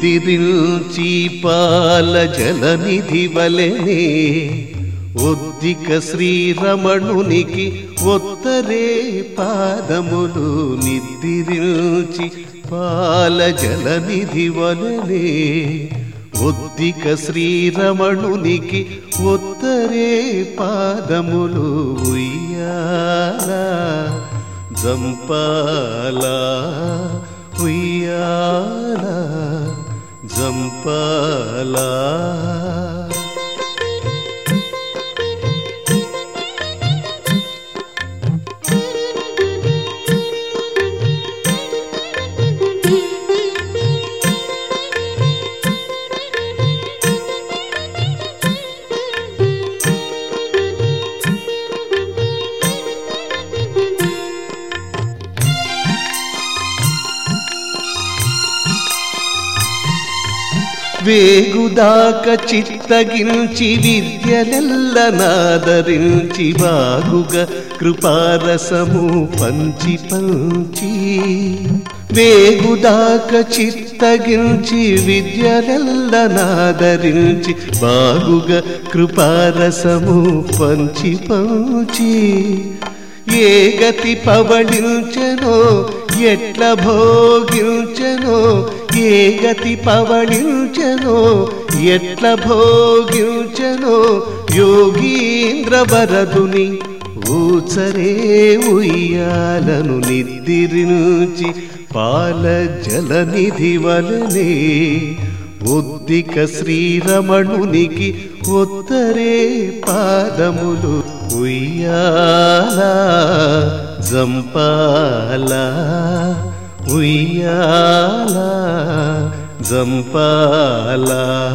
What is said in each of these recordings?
నిద్దిరిల్చి పాల జలనిధి వలెనే ఒద్దిక శ్రీరమణునికి ఒత్తరే పాదములు నిద్దిరిల్చి పాల జలనిధి వలెనే ఒద్దిక శ్రీరమణునికి ఒత్తరే పాదములు ఉయ్యాల జంపాల ఉయ్యాల జంపాల వేగుదాక చిత్తగించి విద్యలెల్ల నాదరించి బాగుగా కృపారసము పంచి పంచి వేగుదాక చిత్తగించి విద్యలెల్ల నాదరించి బాగుగా కృపారసము పంచి పంచి ఏ గతి పవళించెనో ఎట్ల భోగించెనో ఏ గతి పవళించెనో ఎట్ల భోగించెనో యోగీంద్ర వరదుని ఊచరే ఉయ్యాలను నిద్దిరించి పాల జలనిధి వలనే ఒద్దిక శ్రీరమణునికి ఒత్తరే పాదములు ఉయ్యాల జంపాల ఉయ్యాల జంపాల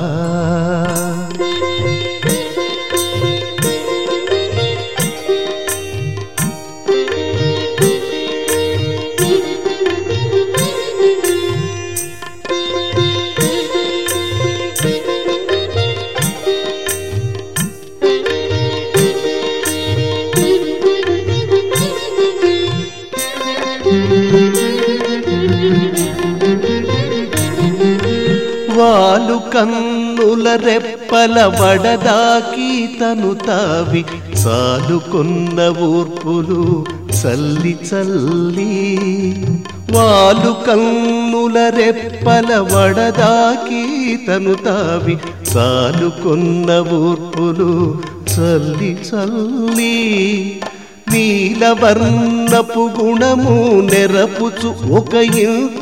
వాలు కన్నుల రెప్పల వడదాకి తను తావి సాలుకొన్న ఊర్పులు చల్లి చల్లి వాలు కన్నుల రెప్పల వడదాకి తను తావి సాలుకొన్న ఊర్పులు చల్లి చల్లి నీలవర్ణపు గుణము నెరపుచు ఒక ఇంత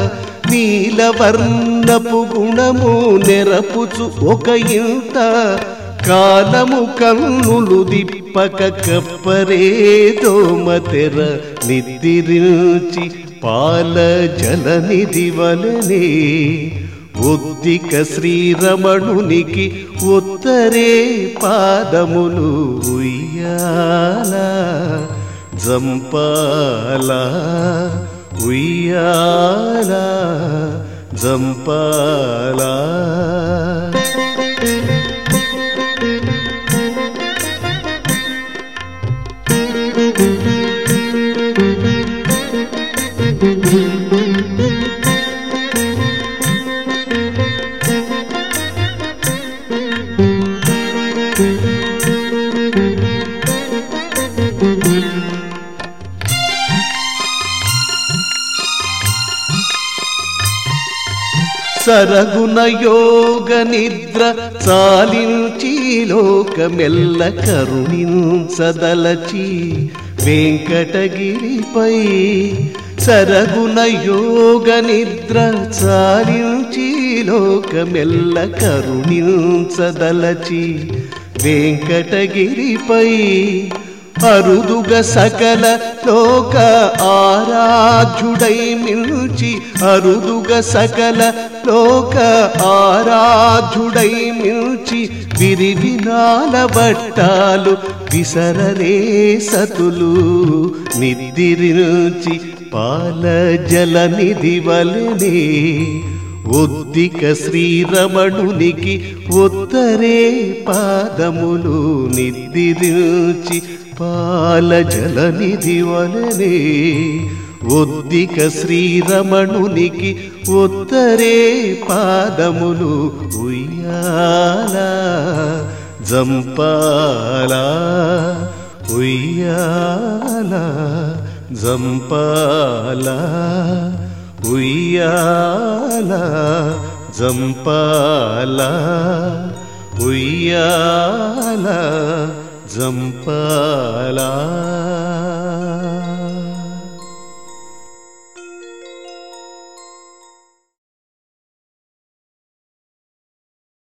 నీలవర్ణపు గుణము నెరపుచు ఒక ఇంత కాలము కన్నులు దిప్పక కప్పరే దోమతెర నిద్దిరించి పాల జలనిధి వలనే ఒద్దిక శ్రీరమణునికి ఉత్తరే పాదములు ఉయ్యాల జంపాల ఉయ్యాల జంపాల సరగుణ యోగ నిద్ర చాలించి లోకమెల్ల కరుణించదలచి వెంకటగిరిపై సరగుణ యోగ నిద్ర చాలించి లోకమెల్ల కరుణించదలచి వెంకటగిరిపై అరుదుగ సకల లోక ఆరాధ్యుడై మిల్చి అరుదుగ సకల లోక ఆరాధ్యుడై మిల్చి విరివినాల బట్టాలు విసరరే సతులు నిద్దిరించి పాల జల నిధి వలనే ఒద్దిక శ్రీరమణునికి ఉత్తరే పాదములు నిద్దిరించి పాల జలనిధి వలనే ఒద్దిక శ్రీరమణునికి ఉత్తరే పాదములు ఉయ్యాల జంపాల ఉయ్యాల జంపాల ఉయ్యాల జంపాల ఉయ్యాల జంపాల